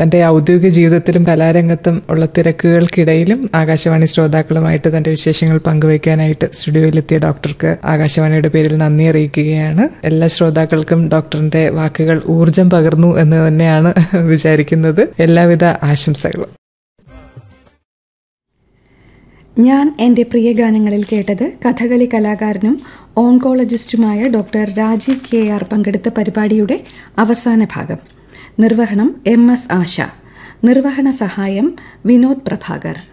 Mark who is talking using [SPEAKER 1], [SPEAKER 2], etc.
[SPEAKER 1] തന്റെ ഔദ്യോഗിക ജീവിതത്തിലും കലാരംഗത്തും ഉള്ള തിരക്കുകൾക്കിടയിലും ആകാശവാണി ശ്രോതാക്കളുമായിട്ട് തന്റെ വിശേഷങ്ങൾ പങ്കുവയ്ക്കാനായിട്ട് സ്റ്റുഡിയോയിലെത്തിയ ഡോക്ടർക്ക് ആകാശവാണിയുടെ പേരിൽ നന്ദി അറിയിക്കുകയാണ് എല്ലാ ശ്രോതാക്കൾക്കും ഡോക്ടറിന്റെ വാക്കുകൾ ഊർജം പകർന്നു എന്ന് തന്നെയാണ് വിചാരിക്കുന്നത് എല്ലാവിധ ആശംസകളും
[SPEAKER 2] ഞാൻ എൻ്റെ പ്രിയ ഗാനങ്ങളിൽ കേട്ടത് കഥകളി കലാകാരനും ഓൺകോളജിസ്റ്റുമായ ഡോക്ടർ രാജീവ് കെ ആർ പങ്കെടുത്ത പരിപാടിയുടെ അവസാന ഭാഗം നിർവഹണം എം എസ് ആശ നിർവഹണ സഹായം വിനോദ് പ്രഭാകർ